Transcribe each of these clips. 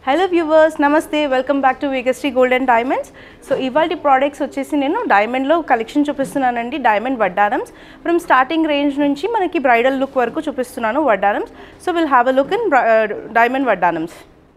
hello viewers నమస్తే welcome back to వేగస్ట్రీ gold and diamonds so ఇవాళ ప్రోడక్ట్స్ వచ్చేసి నేను డైమండ్లో కలెక్షన్ చూపిస్తున్నానండి డైమండ్ వడ్డానమ్స్ ఫ్రమ్ స్టార్టింగ్ రేంజ్ నుంచి మనకి బ్రైడల్ లుక్ వరకు చూపిస్తున్నాను వడ్డానమ్స్ so will have a look in diamond వడ్డానమ్స్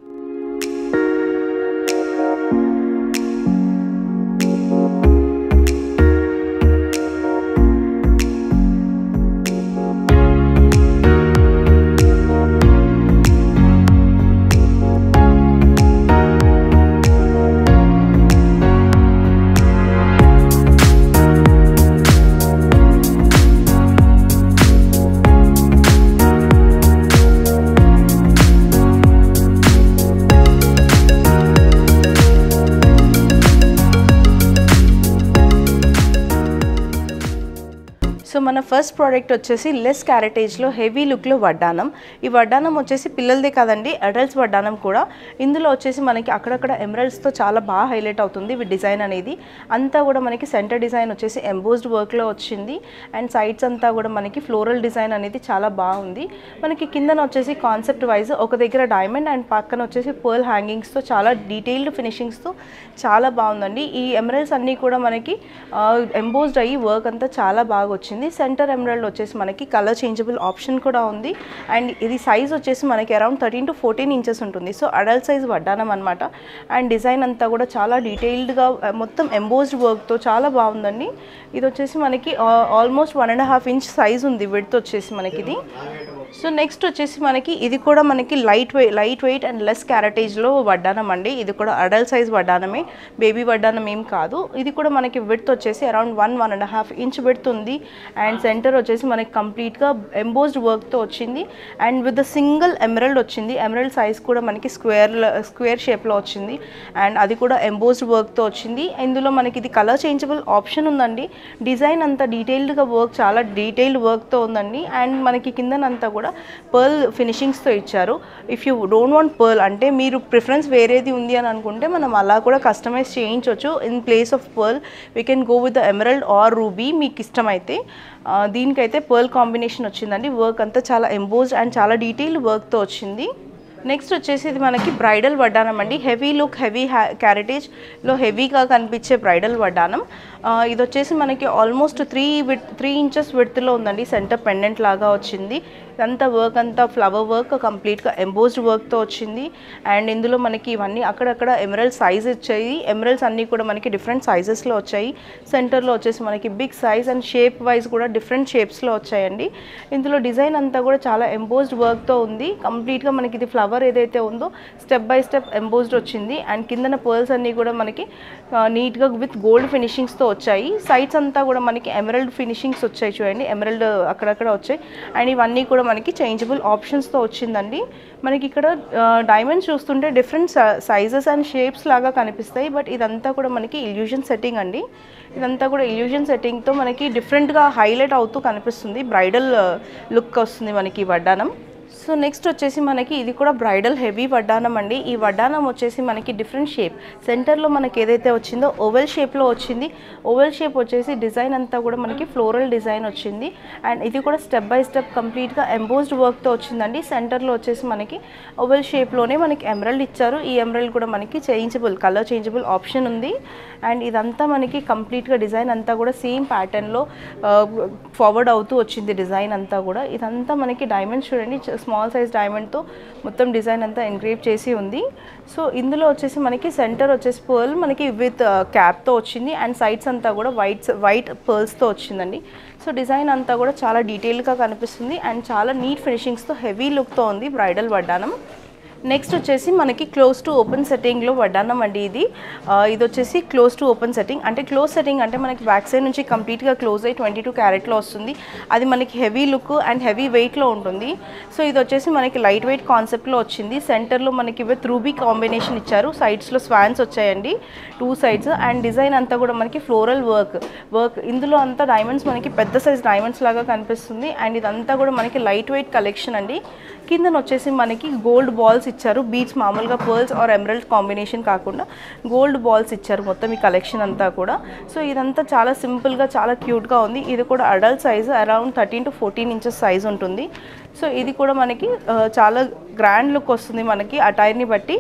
సో మన ఫస్ట్ ప్రోడక్ట్ వచ్చేసి లెస్ క్యారెటేజ్లో హెవీ లుక్లో వడ్డానం ఈ వడ్డానం వచ్చేసి పిల్లలదే కాదండి అడల్ట్స్ వడ్డానం కూడా ఇందులో వచ్చేసి మనకి అక్కడక్కడ ఎమరల్డ్స్తో చాలా బాగా హైలైట్ అవుతుంది ఈ డిజైన్ అనేది అంతా కూడా మనకి సెంటర్ డిజైన్ వచ్చేసి ఎంబోస్డ్ వర్క్లో వచ్చింది అండ్ సైడ్స్ అంతా కూడా మనకి ఫ్లోరల్ డిజైన్ అనేది చాలా బాగుంది మనకి కిందన వచ్చేసి కాన్సెప్ట్ వైజ్ ఒక దగ్గర డైమండ్ అండ్ పక్కన వచ్చేసి పర్ల్ హ్యాంగింగ్స్తో చాలా డీటెయిల్డ్ ఫినిషింగ్స్తో చాలా బాగుందండి ఈ ఎమరల్డ్స్ అన్నీ కూడా మనకి ఎంబోస్డ్ అయ్యి వర్క్ అంతా చాలా బాగా వచ్చింది సెంటర్ ఎమరల్డ్ వచ్చేసి మనకి కలర్ చేంజబుల్ ఆప్షన్ కూడా ఉంది అండ్ ఇది సైజ్ వచ్చేసి మనకి around thirteen to fourteen inches ఉంటుంది సో అడల్ట్ సైజ్ వడ్డానం అనమాట అండ్ డిజైన్ అంతా కూడా చాలా డీటెయిల్డ్గా మొత్తం ఎంబోస్డ్ వర్క్తో చాలా బాగుందండి ఇది వచ్చేసి మనకి almost one and half inch size ఉంది విడ్త్ వచ్చేసి మనకి ఇది సో నెక్స్ట్ వచ్చేసి మనకి ఇది కూడా మనకి light weight light weight and less క్యారటేజ్లో వడ్డానం అండి ఇది కూడా అడల్ట్ సైజ్ వడ్డానమే బేబీ వడ్డానం ఏం కాదు ఇది కూడా మనకి విడ్త్ వచ్చేసి around one one and half inch width ఉంది అండ్ సెంటర్ వచ్చేసి మనకి కంప్లీట్గా ఎంబోస్డ్ వర్క్తో వచ్చింది and with the single emerald వచ్చింది ఎమరల్డ్ సైజ్ కూడా మనకి స్క్వేర్ స్క్వేర్ షేప్లో వచ్చింది అండ్ అది కూడా ఎంబోస్డ్ వర్క్తో వచ్చింది ఇందులో మనకి ఇది కలర్ చేంజబుల్ ఆప్షన్ ఉందండి డిజైన్ అంతా డీటెయిల్డ్గా వర్క్ చాలా డీటెయిల్డ్ వర్క్తో ఉందండి అండ్ మనకి కిందనంతా కూడా పర్ల్ ఫినిషింగ్స్తో ఇచ్చారు if you don't want pearl అంటే మీరు ప్రిఫరెన్స్ వేరేది ఉంది అని అనుకుంటే మనం అలా కూడా కస్టమైజ్ చేయించవచ్చు in place of pearl we can go with the emerald or ruby మీకు ఇష్టమైతే ఆ, దీనికైతే పర్ల్ కాంబినేషన్ వచ్చిందండి వర్క్ అంతా చాలా ఎంబోజ్డ్ అండ్ చాలా డీటెయిల్డ్ వర్క్తో వచ్చింది నెక్స్ట్ వచ్చేసి ఇది మనకి బ్రైడల్ వడ్డానం అండి హెవీ లుక్ హెవీ క్యారెటేజ్లో హెవీగా కనిపించే బ్రైడల్ వడ్డానం ఆ, ఇది వచ్చేసి మనకి almost three with three inches విడ్త్లో ఉందండి సెంటర్ పెండెంట్ లాగా వచ్చింది ఇదంతా వర్క్ అంతా ఫ్లవర్ వర్క్ కంప్లీట్గా ఎంబోజ్డ్ వర్క్తో వచ్చింది అండ్ ఇందులో మనకి ఇవన్నీ అక్కడక్కడ ఎమరల్డ్ సైజ్ వచ్చాయి ఎమరల్డ్స్ అన్నీ కూడా మనకి డిఫరెంట్ సైజెస్లో వచ్చాయి సెంటర్లో వచ్చేసి మనకి big size and shape wise కూడా డిఫరెంట్ షేప్స్లో వచ్చాయండి ఇందులో డిజైన్ అంతా కూడా చాలా ఎంబోజ్డ్ వర్క్తో ఉంది కంప్లీట్గా మనకి ఇది ఫ్లవర్ ఏదైతే ఉందో స్టెప్ బై స్టెప్ ఎంబోజ్డ్ వచ్చింది అండ్ కిందన పర్ల్స్ అన్నీ కూడా మనకి నీట్గా విత్ గోల్డ్ ఫినిషింగ్స్తో వచ్చాయి సైడ్స్ అంతా కూడా మనకి ఎమరల్డ్ ఫినిషింగ్స్ వచ్చాయి చూడండి ఎమరల్డ్ అక్కడక్కడ వచ్చాయి అండ్ ఇవన్నీ కూడా మనకి చేంజబుల్ ఆప్షన్స్తో వచ్చిందండి మనకి ఇక్కడ డైమండ్స్ చూస్తుంటే డిఫరెంట్ సైజెస్ అండ్ షేప్స్ లాగా కనిపిస్తాయి బట్ ఇదంతా కూడా మనకి ఇల్యూజన్ సెట్టింగ్ అండి ఇదంతా కూడా ఇల్యూజన్ సెట్టింగ్తో మనకి డిఫరెంట్గా హైలైట్ అవుతూ కనిపిస్తుంది బ్రైడల్ లుక్ వస్తుంది మనకి ఈ వడ్డానం సో నెక్స్ట్ వచ్చేసి మనకి ఇది కూడా బ్రైడల్ హెవీ వడ్డానం అండి ఈ వడ్డానం వచ్చేసి మనకి డిఫరెంట్ షేప్ సెంటర్లో మనకి ఏదైతే వచ్చిందో ఓవెల్ షేప్లో వచ్చింది ఓవెల్ షేప్ వచ్చేసి డిజైన్ అంతా కూడా మనకి ఫ్లోరల్ డిజైన్ వచ్చింది అండ్ ఇది కూడా స్టెప్ బై స్టెప్ కంప్లీట్గా ఎంబోజ్డ్ వర్క్తో వచ్చిందండి సెంటర్లో వచ్చేసి మనకి ఓవెల్ షేప్లోనే మనకి ఎమరల్డ్ ఇచ్చారు ఈ ఎమరల్డ్ కూడా మనకి చేంజబుల్ కలర్ చేంజబుల్ ఆప్షన్ ఉంది అండ్ ఇదంతా మనకి కంప్లీట్గా డిజైన్ అంతా కూడా సేమ్ ప్యాటర్న్లో ఫార్వర్డ్ అవుతూ వచ్చింది డిజైన్ అంతా కూడా ఇదంతా మనకి డైమండ్స్ చూడండి స్మాల్ సైజ్ డైమండ్తో మొత్తం డిజైన్ అంతా ఎంగ్రేవ్ చేసి ఉంది సో ఇందులో వచ్చేసి మనకి సెంటర్ వచ్చేసి పర్ల్ మనకి విత్ క్యాప్తో వచ్చింది అండ్ సైడ్స్ అంతా కూడా వైట్ వైట్ పర్ల్స్తో వచ్చిందండి సో డిజైన్ అంతా కూడా చాలా డీటెయిల్గా కనిపిస్తుంది అండ్ చాలా నీట్ ఫినిషింగ్స్తో హెవీ లుక్తో ఉంది బ్రైడల్ వడ్డానం నెక్స్ట్ వచ్చేసి మనకి క్లోజ్ టు ఓపెన్ సెట్టింగ్లో వడ్డానం అండి ఇది ఆ, ఇది వచ్చేసి క్లోజ్ టు ఓపెన్ సెట్టింగ్ అంటే క్లోజ్ సెట్టింగ్ అంటే మనకి బ్యాక్ సైడ్ నుంచి కంప్లీట్గా క్లోజ్ అయ్యి ట్వంటీ టూ క్యారెట్లో వస్తుంది అది మనకి హెవీ లుక్ అండ్ హెవీ వెయిట్లో ఉంటుంది సో ఇది వచ్చేసి మనకి లైట్ వెయిట్ కాన్సెప్ట్లో వచ్చింది సెంటర్లో మనకి విత్ రూబీ కాంబినేషన్ ఇచ్చారు సైడ్స్లో స్వాన్స్ వచ్చాయండి టూ సైడ్స్ అండ్ డిజైన్ అంతా కూడా మనకి ఫ్లోరల్ వర్క్ వర్క్ ఇందులో అంతా డైమండ్స్ మనకి పెద్ద సైజ్ డైమండ్స్ లాగా కనిపిస్తుంది అండ్ ఇదంతా కూడా మనకి లైట్ వెయిట్ కలెక్షన్ అండి కిందన వచ్చేసి మనకి గోల్డ్ బాల్స్ ఇచ్చారు బీచ్ మామూలుగా పర్ల్స్ ఆర్ ఎమరల్డ్ కాంబినేషన్ కాకుండా గోల్డ్ బాల్స్ ఇచ్చారు మొత్తం ఈ కలెక్షన్ అంతా కూడా సో ఇదంతా చాలా సింపుల్గా చాలా క్యూట్గా ఉంది ఇది కూడా adult size around thirteen to fourteen inches size ఉంటుంది సో ఇది కూడా మనకి ఆ, చాలా గ్రాండ్ లుక్ వస్తుంది మనకి అటైర్ని బట్టి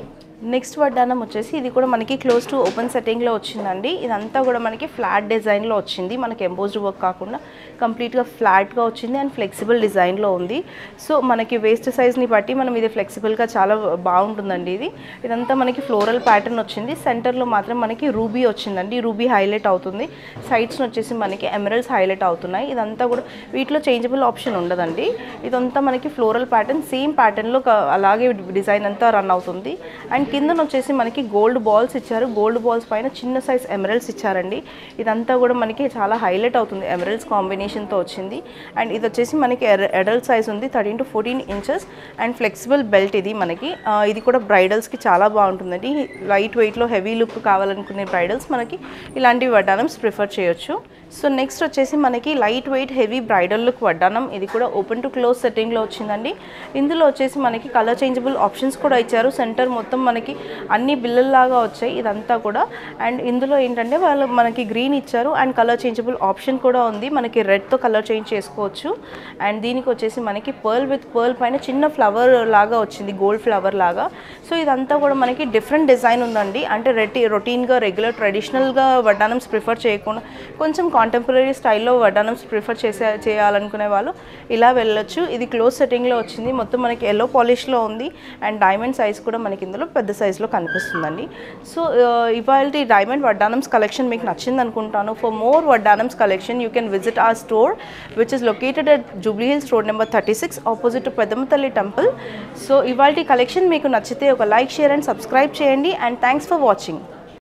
నెక్స్ట్ వడ్డానం వచ్చేసి ఇది కూడా మనకి క్లోజ్ టు ఓపెన్ సెట్టింగ్లో వచ్చిందండి ఇదంతా కూడా మనకి ఫ్లాట్ డిజైన్లో వచ్చింది మనకి ఎంబోజ్డ్ వర్క్ కాకుండా కంప్లీట్గా ఫ్లాట్గా వచ్చింది అండ్ ఫ్లెక్సిబుల్ డిజైన్లో ఉంది సో మనకి వేస్ట్ సైజ్ని బట్టి మనం ఇది ఫ్లెక్సిబుల్గా చాలా బాగుంటుందండి ఇది ఇదంతా మనకి ఫ్లోరల్ ప్యాటర్న్ వచ్చింది సెంటర్లో మాత్రం మనకి రూబీ వచ్చిందండి రూబీ హైలైట్ అవుతుంది సైడ్స్ని వచ్చేసి మనకి ఎమరల్స్ హైలైట్ అవుతున్నాయి ఇదంతా కూడా వీటిలో చేంజబుల్ ఆప్షన్ ఉండదండి ఇదంతా మనకి ఫ్లోరల్ ప్యాటర్న్ సేమ్ ప్యాటర్న్లో అలాగే డిజైన్ అంతా రన్ అవుతుంది అండ్ కిందన వచ్చేసి మనకి గోల్డ్ బాల్స్ ఇచ్చారు గోల్డ్ బాల్స్ పైన చిన్న సైజ్ ఎమరల్స్ ఇచ్చారండి ఇదంతా కూడా మనకి చాలా హైలైట్ అవుతుంది ఎమరల్స్ కాంబినేషన్తో వచ్చింది అండ్ ఇది వచ్చేసి మనకి అడల్ట్ సైజ్ ఉంది thirteen to fourteen inches and flexible belt ఇది మనకి ఆ, ఇది కూడా బ్రైడల్స్కి చాలా బాగుంటుందండి లైట్ వెయిట్లో హెవీ లుక్ కావాలనుకునే బ్రైడల్స్ మనకి ఇలాంటి వడ్డానమ్స్ ప్రిఫర్ చేయొచ్చు సో నెక్స్ట్ వచ్చేసి మనకి light weight heavy bridal look వడ్డానం ఇది కూడా ఓపెన్ టు క్లోజ్ సెట్టింగ్లో వచ్చిందండి ఇందులో వచ్చేసి మనకి కలర్ చేంజబుల్ ఆప్షన్స్ కూడా ఇచ్చారు సెంటర్ మొత్తం మనకి అన్ని బిల్లల్లాగా వచ్చాయి ఇదంతా కూడా అండ్ ఇందులో ఏంటంటే వాళ్ళు మనకి గ్రీన్ ఇచ్చారు అండ్ కలర్ చేంజబుల్ ఆప్షన్ కూడా ఉంది మనకి రెడ్తో కలర్ చేంజ్ చేసుకోవచ్చు అండ్ దీనికి వచ్చేసి మనకి పర్ల్ విత్ పర్ల్ పైన చిన్న ఫ్లవర్ లాగా వచ్చింది గోల్డ్ ఫ్లవర్ లాగా సో ఇదంతా కూడా మనకి డిఫరెంట్ డిజైన్ ఉందండి అంటే రెట్టి రొటీన్గా రెగ్యులర్ ట్రెడిషనల్గా వడ్డానమ్స్ ప్రిఫర్ చేయకుండా కొంచెం కాంటెంపరీ స్టైల్లో వడ్డానమ్స్ ప్రిఫర్ చేసే చేయాలనుకునే వాళ్ళు ఇలా వెళ్ళొచ్చు ఇది క్లోజ్ సెట్టింగ్లో వచ్చింది మొత్తం మనకి ఎల్లో పాలిష్లో ఉంది అండ్ డైమండ్ సైజ్ కూడా మనకి ఇందులో పెద్ద సైజులో కనిపిస్తుందండి సో ఇవాళ డైమండ్ వడ్డానమ్స్ కలెక్షన్ మీకు నచ్చింది అనుకుంటాను ఫర్ మోర్ వడ్డానమ్స్ collection you can visit our store which is located at Jubilee Hills road number thirty six opposite to Peddamma Thalli temple so ఇవాళ కలెక్షన్ మీకు నచ్చితే ఒక లైక్ షేర్ అండ్ సబ్స్క్రైబ్ చేయండి అండ్ థ్యాంక్స్ ఫర్ వాచింగ్